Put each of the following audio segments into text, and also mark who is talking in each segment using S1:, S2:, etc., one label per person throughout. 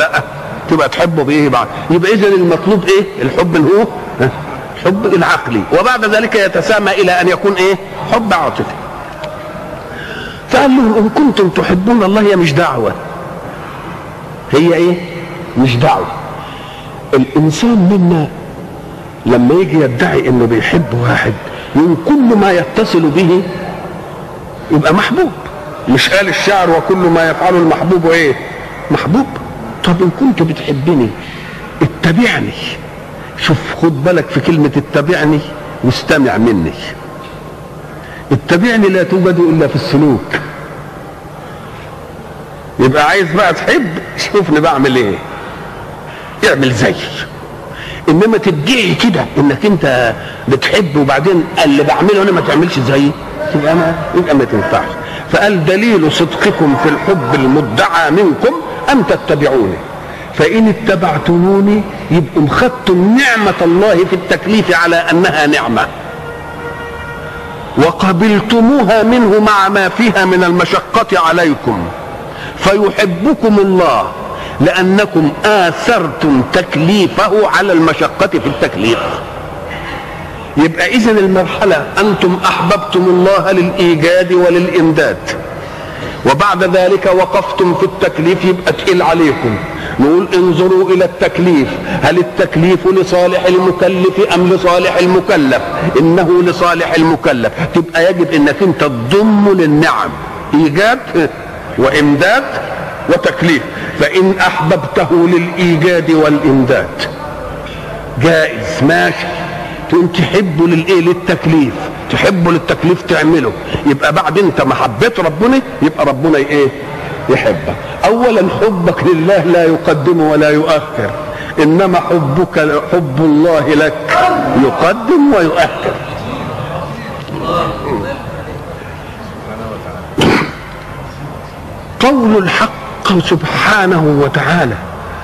S1: لا تبقى تحبه بايه بعد يبقى اذا المطلوب ايه الحب اللي هو ها؟ الحب العقلي وبعد ذلك يتسامى الى ان يكون ايه حب عاطفي فقال لهم ان كنتم تحبون الله هي مش دعوه هي ايه مش دعوه الانسان منا لما يجي يدعي انه بيحب واحد من كل ما يتصل به يبقى محبوب مش قال الشعر وكل ما يفعله المحبوب ايه محبوب طب ان كنت بتحبني اتبعني شوف خد بالك في كلمة اتبعني واستمع مني اتبعني لا توجد الا في السلوك يبقى عايز بقى تحب شوفني بعمل ايه اعمل زيي انما تدعي كده انك انت بتحب وبعدين اللي بعمله انا ما تعملش زيي يبقى ما يبقى ما تنفعش فقال دليل صدقكم في الحب المدعى منكم ان تتبعوني فان اتبعتموني يبقوا خدتم نعمه الله في التكليف على انها نعمه وقبلتموها منه مع ما فيها من المشقه عليكم فيحبكم الله لأنكم آثرتم تكليفه على المشقة في التكليف يبقى إذن المرحلة أنتم أحببتم الله للإيجاد وللإمداد وبعد ذلك وقفتم في التكليف يبقى تقيل عليكم نقول انظروا إلى التكليف هل التكليف لصالح المكلف أم لصالح المكلف إنه لصالح المكلف تبقى يجب أنك أنت تضم للنعم إيجاد وإمداد وتكليف فإن أحببته للإيجاد والإمداد جائز ماشي تقوم تحبه للإيه للتكليف تحبه للتكليف تعمله يبقى بعد انت ما حبيت ربنا يبقى ربنا ايه يحبك اولا حبك لله لا يقدم ولا يؤخر انما حبك حب الله لك يقدم ويؤخر قول الحق سبحانه وتعالى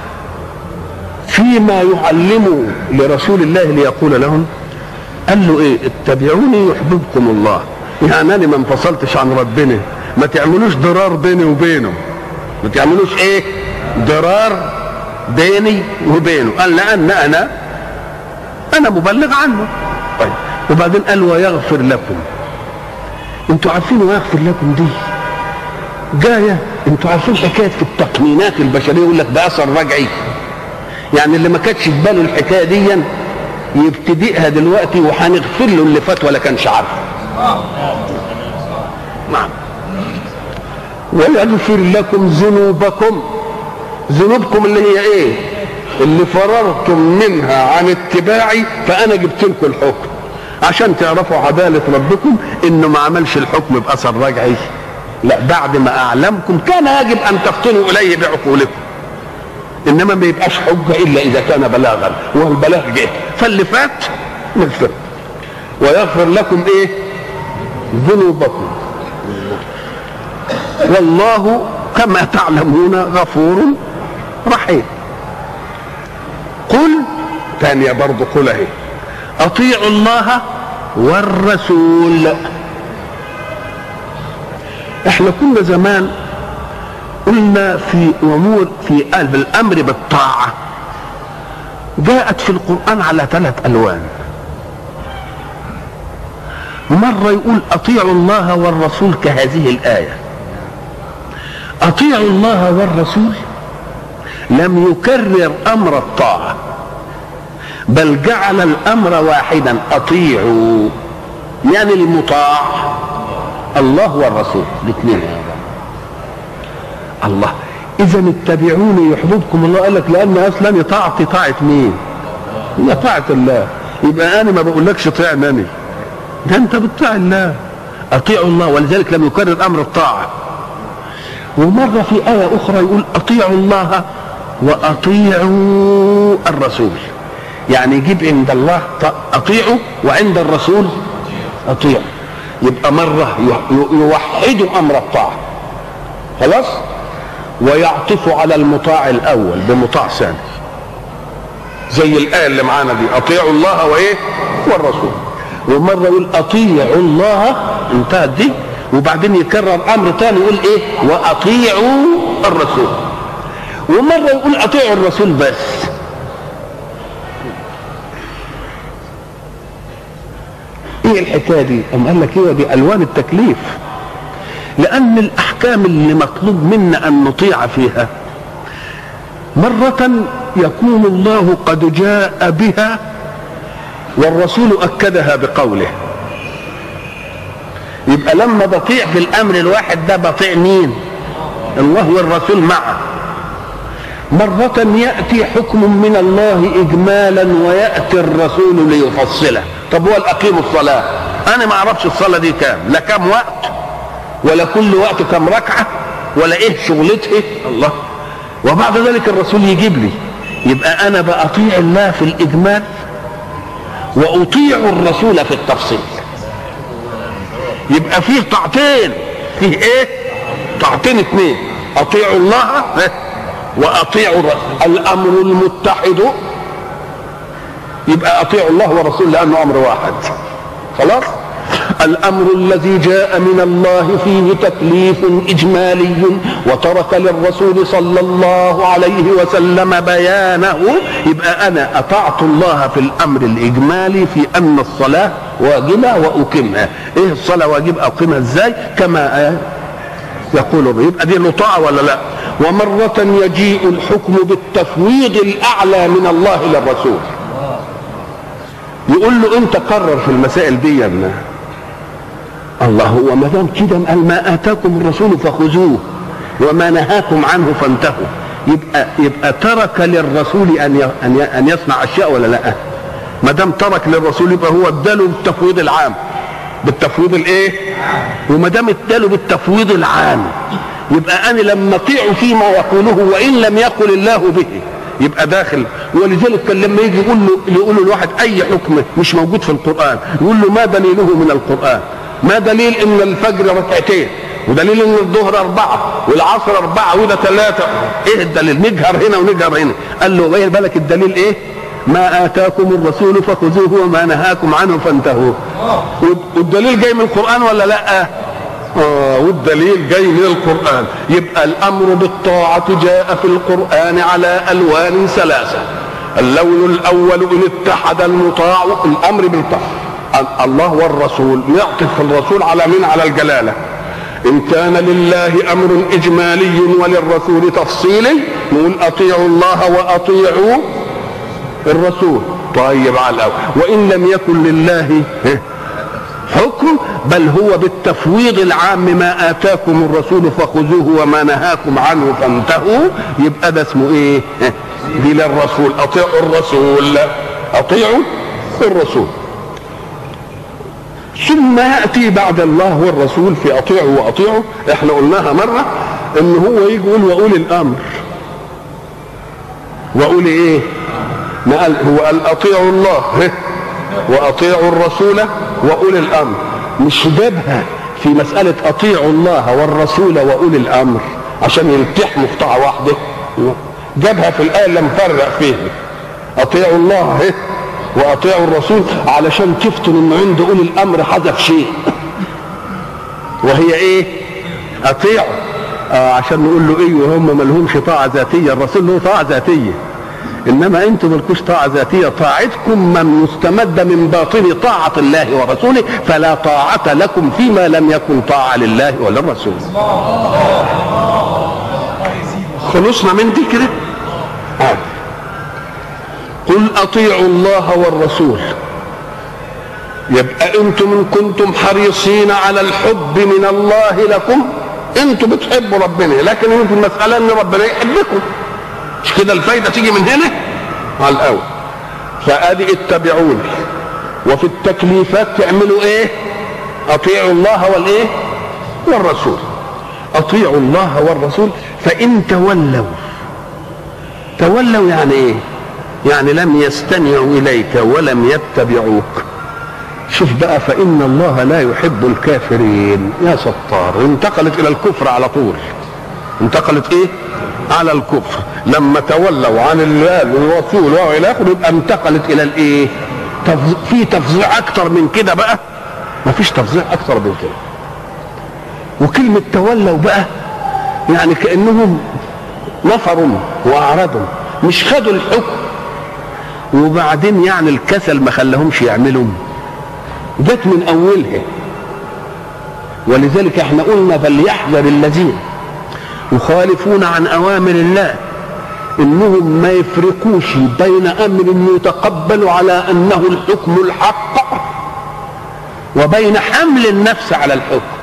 S1: فيما يعلم لرسول الله ليقول لهم قال له ايه اتبعوني يحببكم الله يعني انا ما انفصلتش عن ربنا ما تعملوش ضرار بيني وبينه ما تعملوش ايه ضرار بيني وبينه قال لان انا انا مبلغ عنه طيب وبعدين قال ويغفر لكم انتوا عارفين ويغفر لكم دي جايه انتوا عارفين حكايه في التقنينات البشريه يقول لك ده اثر رجعي يعني اللي ما كانتش في باله الحكايه دي يبتدئها دلوقتي وهنغفر له اللي فات ولا كانش عارفه نعم ويغفر لكم ذنوبكم ذنوبكم اللي هي ايه اللي فررتم منها عن اتباعي فانا جبت لكم الحكم عشان تعرفوا عدالة ربكم انه ما عملش الحكم باثر رجعي لا بعد ما اعلمكم كان يجب ان تفطنوا اليه بعقولكم انما ما يبقاش حجه الا اذا كان بلاغا والبلاغ جه فاللي فات نغفر ويغفر لكم ايه ذنوبكم والله كما تعلمون غفور رحيم قل ثانية برضه قل اهي اطيعوا الله والرسول احنا كنا زمان قلنا في امور في قلب الامر بالطاعه جاءت في القران على ثلاث الوان مره يقول اطيعوا الله والرسول كهذه الايه اطيعوا الله والرسول لم يكرر امر الطاعه بل جعل الامر واحدا اطيعوا يعني المطاع الله والرسول الاثنين الله اذا اتبعوني يحببكم الله قال لك لان اصلا طاعتي طاعه مين هي طاعه الله يبقى انا ما بقولكش طيعني انا ده انت بتطيع الله اطيعوا الله ولذلك لم يكرر امر الطاعه ومره في ايه اخرى يقول اطيعوا الله واطيعوا الرسول يعني يجيب عند الله اطيعوا وعند الرسول اطيعوا يبقى مره يوحدوا امر الطاعه خلاص ويعطف على المطاع الاول بمطاع ثاني زي الايه اللي معانا دي اطيعوا الله وايه والرسول ومره يقول اطيعوا الله انتهت دي وبعدين يكرر امر ثاني يقول ايه واطيعوا الرسول ومره يقول اطيعوا الرسول بس ايه الحكايه دي؟ قام قال لك ايه دي الوان التكليف لان الاحكام اللي مطلوب منا ان نطيع فيها مرة يكون الله قد جاء بها والرسول أكدها بقوله يبقى لما بطيع في الأمر الواحد ده بطيع مين الله والرسول معه مرة يأتي حكم من الله إجمالا ويأتي الرسول ليفصله طب هو الأقيم الصلاة أنا ما أعرفش الصلاة دي كام لا كام وقت ولا كل وقت كام ركعة ولا إيه شغلته الله وبعد ذلك الرسول يجيب لي يبقى انا باطيع الله في الاجمال واطيع الرسول في التفصيل يبقى فيه طاعتين فيه ايه طاعتين اثنين اطيع الله واطيع الرسول الامر المتحد يبقى اطيع الله ورسوله لانه امر واحد خلاص الامر الذي جاء من الله فيه تكليف اجمالي وترك للرسول صلى الله عليه وسلم بيانه يبقى انا اطعت الله في الامر الاجمالي في ان الصلاه واجبه واقيمها ايه الصلاه واجب اقيمها ازاي كما يقول يبقى دي نطاع ولا لا ومرة يجيء الحكم بالتفويض الأعلى من الله للرسول يقول له أنت قرر في المسائل دي يا ابنه الله هو ما دام كده قال ما اتاكم الرسول فخذوه وما نهاكم عنه فانتهوا يبقى يبقى ترك للرسول ان ان ان يصنع اشياء ولا لا؟ ما دام ترك للرسول يبقى هو اداله بالتفويض العام بالتفويض الايه؟ وما دام اداله بالتفويض العام يبقى انا لما اطيع فيما يقوله وان لم يقل الله به يبقى داخل ولذلك كان لما يجي يقول له يقول له الواحد اي حكم مش موجود في القران يقول له ما دليله من القران ما دليل ان الفجر ركعتين ودليل ان الظهر اربعه والعصر اربعه وده ثلاثه ايه الدليل نجهر هنا ونجهر هنا قال له ايه بالك الدليل ايه ما اتاكم الرسول فخذوه وما نهاكم عنه فانتهوا والدليل جاي من القران ولا لا آه والدليل جاي من القرآن يبقى الأمر بالطاعة جاء في القرآن على ألوان ثلاثة اللون الأول إن اتحد المطاع الأمر بالطاعة الله والرسول يعطف الرسول على من على الجلالة إن كان لله أمر إجمالي وللرسول تفصيلي نقول أطيعوا الله وأطيعوا الرسول طيب على الأول وإن لم يكن لله حكم بل هو بالتفويض العام ما آتاكم الرسول فخذوه وما نهاكم عنه فانتهوا يبقى ده اسمه إيه؟ دي للرسول أطيعوا الرسول أطيعوا الرسول ثم ياتي بعد الله والرسول في اطيعوا واطيعوا احنا قلناها مره ان هو يجي يقول واولي الامر واولي ايه ما قال هو قال اطيعوا الله واطيعوا الرسول واولي الامر مش جابها في مساله اطيعوا الله والرسول واولي الامر عشان يلتحموا في طاعه واحده جابها في الايه اللي مفرق فيها اطيعوا الله واطيعوا الرسول علشان تفتن ان عند اولي الامر حذف شيء وهي ايه اطيعوا آه عشان نقول له ايه وهم ما لهمش طاعه ذاتيه الرسول له طاعه ذاتيه انما انتم مالكوش طاعه ذاتيه طاعتكم من مستمده من باطن طاعه الله ورسوله فلا طاعه لكم فيما لم يكن طاعه لله وللرسول خلصنا من دي كده آه. قل اطيعوا الله والرسول يبقى انتم ان كنتم حريصين على الحب من الله لكم انتم بتحبوا ربنا لكن انتم المساله ان ربنا يحبكم مش كده الفايده تيجي من هنا على الاول فادي اتبعوني وفي التكليفات تعملوا ايه اطيعوا الله والايه والرسول اطيعوا الله والرسول فان تولوا تولوا يعني ايه يعني لم يستمعوا اليك ولم يتبعوك شوف بقى فان الله لا يحب الكافرين يا ستار انتقلت الى الكفر على طول انتقلت ايه على الكفر لما تولوا عن الله والرسول والى اخره يبقى انتقلت الى الايه تفز... في تفظيع اكتر من كده بقى ما فيش تفظيع اكتر من كده وكلمه تولوا بقى يعني كانهم نفروا واعرضوا مش خدوا الحكم وبعدين يعني الكسل ما خلاهمش يعملوا جت من اولها ولذلك احنا قلنا فليحذر الذين يخالفون عن اوامر الله انهم ما يفرقوش بين امر يتقبل على انه الحكم الحق وبين حمل النفس على الحكم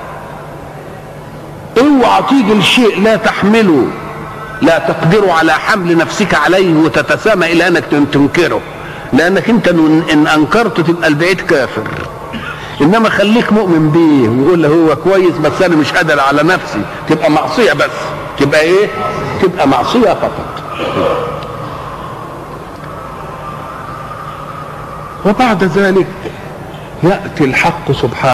S1: اوعى تيجي الشيء لا تحمله لا تقدر على حمل نفسك عليه وتتسامى الى انك تنكره لانك انت ان انكرته تبقى البعيد كافر انما خليك مؤمن بيه ويقول له هو كويس بس انا مش قادر على نفسي تبقى معصيه بس تبقى ايه تبقى معصيه فقط وبعد ذلك ياتي الحق سبحانه